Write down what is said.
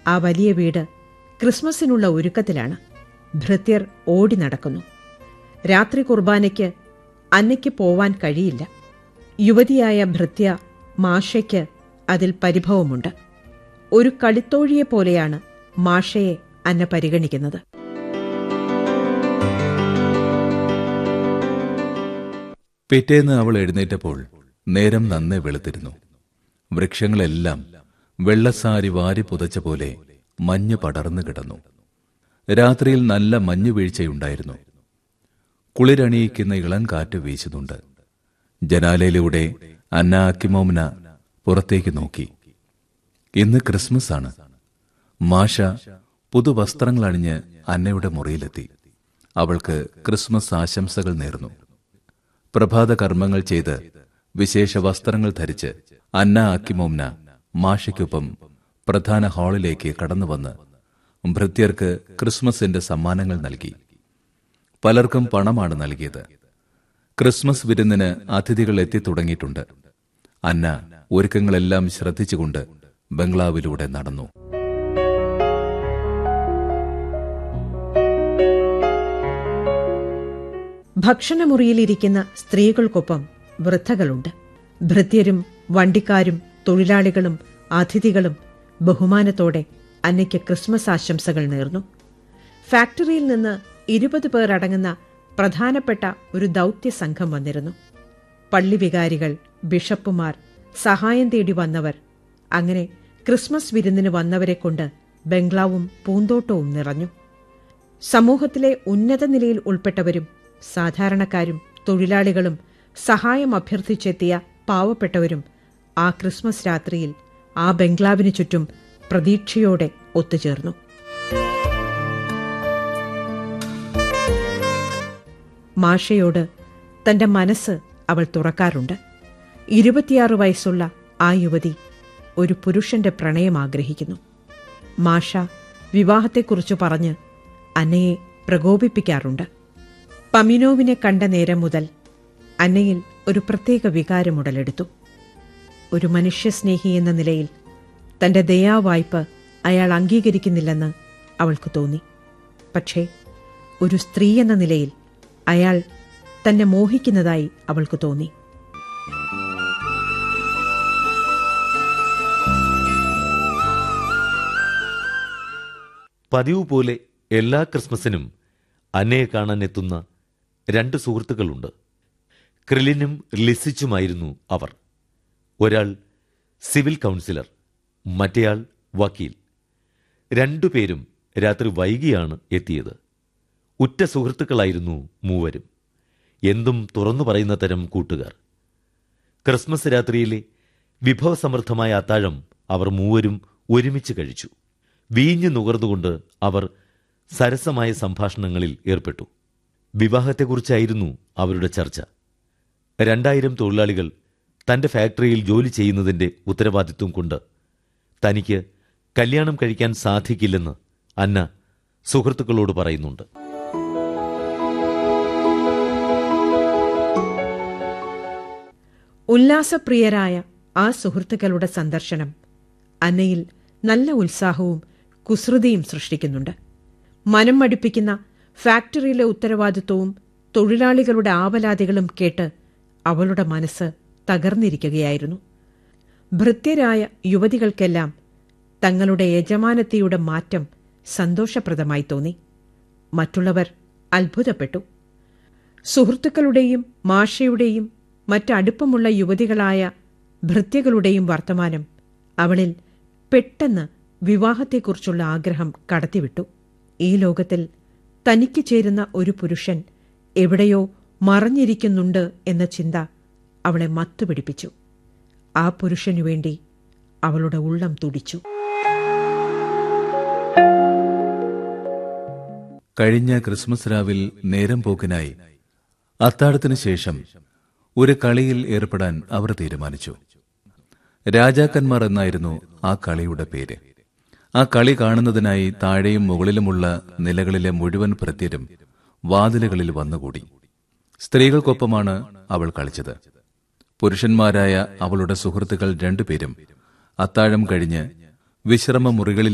ആ വലിയ വീട് ക്രിസ്മസിനുള്ള ഒരുക്കത്തിലാണ് ഭൃത്യർ ഓടി നടക്കുന്നു രാത്രി കുർബാനയ്ക്ക് അന്നയ്ക്ക് പോവാൻ കഴിയില്ല യുവതിയായ ഭൃത്യ മാഷയ്ക്ക് അതിൽ പരിഭവമുണ്ട് ഒരു കളിത്തോഴിയെ പോലെയാണ് മാഷയെ അന്ന പരിഗണിക്കുന്നത് പിറ്റേന്ന് അവൾ എഴുന്നേറ്റപ്പോൾ നേരം നന്നേ വെളുത്തിരുന്നു വൃക്ഷങ്ങളെല്ലാം വെള്ളസാരി വാരി പുതച്ച പോലെ മഞ്ഞ് പടർന്നു കിടന്നു രാത്രിയിൽ നല്ല മഞ്ഞു വീഴ്ചയുണ്ടായിരുന്നു കുളിരണിയിക്കുന്ന ഇളം കാറ്റ് വീശുന്നുണ്ട് ജനാലയിലൂടെ അന്ന അക്കിമോമന പുറത്തേക്ക് നോക്കി ഇന്ന് ക്രിസ്മസ് ആണ് മാഷ പുതുവസ്ത്രങ്ങൾ അണിഞ്ഞ് അന്നയുടെ മുറിയിലെത്തി അവൾക്ക് ക്രിസ്മസ് ആശംസകൾ നേർന്നു പ്രഭാത കർമ്മങ്ങൾ ചെയ്ത് വിശേഷ വസ്ത്രങ്ങൾ ധരിച്ച് അന്ന അക്കിമോംന മാഷയ്ക്കൊപ്പം പ്രധാന ഹാളിലേക്ക് കടന്നുവന്ന് ഭൃത്യർക്ക് ക്രിസ്മസിന്റെ സമ്മാനങ്ങൾ നൽകി പലർക്കും പണമാണ് നൽകിയത് ക്രിസ്മസ് വിരുന്നിന് അതിഥികൾ എത്തിത്തുടങ്ങിയിട്ടുണ്ട് അന്ന ഒരുക്കങ്ങളെല്ലാം ശ്രദ്ധിച്ചുകൊണ്ട് ബംഗ്ലാവിലൂടെ നടന്നു ഭക്ഷണമുറിയിലിരിക്കുന്ന സ്ത്രീകൾക്കൊപ്പം വൃദ്ധകളുണ്ട് ഭൃത്യരും വണ്ടിക്കാരും തൊഴിലാളികളും അതിഥികളും ബഹുമാനത്തോടെ അന്നയ്ക്ക് ക്രിസ്മസ് ആശംസകൾ നേർന്നു ഫാക്ടറിയിൽ നിന്ന് ഇരുപത് പേർ അടങ്ങുന്ന പ്രധാനപ്പെട്ട ഒരു ദൗത്യ സംഘം വന്നിരുന്നു പള്ളി വികാരികൾ ബിഷപ്പുമാർ സഹായം തേടി വന്നവർ അങ്ങനെ ക്രിസ്മസ് വിരുന്നിന് വന്നവരെ കൊണ്ട് ബംഗ്ലാവും പൂന്തോട്ടവും നിറഞ്ഞു സമൂഹത്തിലെ ഉന്നത നിലയിൽ ഉൾപ്പെട്ടവരും സാധാരണക്കാരും തൊഴിലാളികളും സഹായം അഭ്യർത്ഥിച്ചെത്തിയ പാവപ്പെട്ടവരും ആ ക്രിസ്മസ് രാത്രിയിൽ ആ ബംഗ്ലാവിന് ചുറ്റും പ്രതീക്ഷയോടെ ഒത്തുചേർന്നു മാഷയോട് തന്റെ മനസ്സ് അവൾ തുറക്കാറുണ്ട് ഇരുപത്തിയാറ് വയസ്സുള്ള ആ യുവതി ഒരു പുരുഷന്റെ പ്രണയം ആഗ്രഹിക്കുന്നു മാഷ വിവാഹത്തെക്കുറിച്ച് പറഞ്ഞ് അന്നയെ പ്രകോപിപ്പിക്കാറുണ്ട് പമിനോവിനെ കണ്ട നേരം മുതൽ അന്നയിൽ ഒരു പ്രത്യേക വികാരമുടലെടുത്തു ഒരു മനുഷ്യസ്നേഹി എന്ന നിലയിൽ തന്റെ ദയാവായ്പ് അയാൾ അംഗീകരിക്കുന്നില്ലെന്ന് അവൾക്ക് തോന്നി പക്ഷേ ഒരു സ്ത്രീ എന്ന നിലയിൽ അയാൾ തന്നെ മോഹിക്കുന്നതായി അവൾക്ക് തോന്നി പതിവ് പോലെ എല്ലാ ക്രിസ്മസിനും അന്നയെ കാണാൻ എത്തുന്ന രണ്ട് സുഹൃത്തുക്കളുണ്ട് ക്രിലിനും ലിസിച്ചുമായിരുന്നു അവർ ഒരാൾ സിവിൽ കൗൺസിലർ മറ്റേയാൾ വക്കീൽ രണ്ടുപേരും രാത്രി വൈകിയാണ് എത്തിയത് ഉറ്റ സുഹൃത്തുക്കളായിരുന്നു മൂവരും എന്തും തുറന്നു പറയുന്ന തരം കൂട്ടുകാർ ക്രിസ്മസ് രാത്രിയിലെ വിഭവസമൃദ്ധമായ അത്താഴം അവർ മൂവരും ഒരുമിച്ച് കഴിച്ചു വീഞ്ഞു നുകർന്നുകൊണ്ട് അവർ സരസമായ സംഭാഷണങ്ങളിൽ ഏർപ്പെട്ടു വിവാഹത്തെക്കുറിച്ചായിരുന്നു അവരുടെ ചർച്ച രണ്ടായിരം തൊഴിലാളികൾ തന്റെ ഫാക്ടറിയിൽ ജോലി ചെയ്യുന്നതിന്റെ ഉത്തരവാദിത്വം കൊണ്ട് തനിക്ക് കല്യാണം കഴിക്കാൻ സാധിക്കില്ലെന്ന് അന്ന സുഹൃത്തുക്കളോട് പറയുന്നുണ്ട് ഉല്ലാസപ്രിയരായ ആ സുഹൃത്തുക്കളുടെ സന്ദർശനം അന്നയിൽ നല്ല ഉത്സാഹവും കുസൃതിയും സൃഷ്ടിക്കുന്നുണ്ട് മനം മടുപ്പിക്കുന്ന ഫാക്ടറിയിലെ ഉത്തരവാദിത്വവും തൊഴിലാളികളുടെ ആവലാതികളും കേട്ട് അവളുടെ മനസ്സ് തകർന്നിരിക്കുകയായിരുന്നു ഭൃത്യരായ യുവതികൾക്കെല്ലാം തങ്ങളുടെ യജമാനത്തിയുടെ മാറ്റം സന്തോഷപ്രദമായി തോന്നി മറ്റുള്ളവർ അത്ഭുതപ്പെട്ടു സുഹൃത്തുക്കളുടെയും മാഷയുടെയും മറ്റടുപ്പമുള്ള യുവതികളായ ഭൃത്യകളുടെയും വർത്തമാനം അവളിൽ പെട്ടെന്ന് വിവാഹത്തെക്കുറിച്ചുള്ള ആഗ്രഹം കടത്തിവിട്ടു ഈ ലോകത്തിൽ തനിക്ക് ചേരുന്ന ഒരു പുരുഷൻ എവിടെയോ മറഞ്ഞിരിക്കുന്നുണ്ട് എന്ന ചിന്ത അവളെ മത്തുപിടിപ്പിച്ചു ആ പുരുഷനു വേണ്ടി അവളുടെ ഉള്ളം തുടിച്ചു കഴിഞ്ഞ ക്രിസ്മസ് രാവിൽ നേരം പോക്കിനായി അത്താഴത്തിന് ശേഷം ഒരു കളിയിൽ ഏർപ്പെടാൻ അവർ തീരുമാനിച്ചു രാജാക്കന്മാർ എന്നായിരുന്നു ആ കളിയുടെ പേര് ആ കളി കാണുന്നതിനായി താഴെയും മുകളിലുമുള്ള നിലകളിലെ മുഴുവൻ ഭൃത്യരും വാതിലുകളിൽ വന്നുകൂടി സ്ത്രീകൾക്കൊപ്പമാണ് അവൾ കളിച്ചത് പുരുഷന്മാരായ അവളുടെ സുഹൃത്തുക്കൾ രണ്ടുപേരും അത്താഴം കഴിഞ്ഞ് വിശ്രമ മുറികളിൽ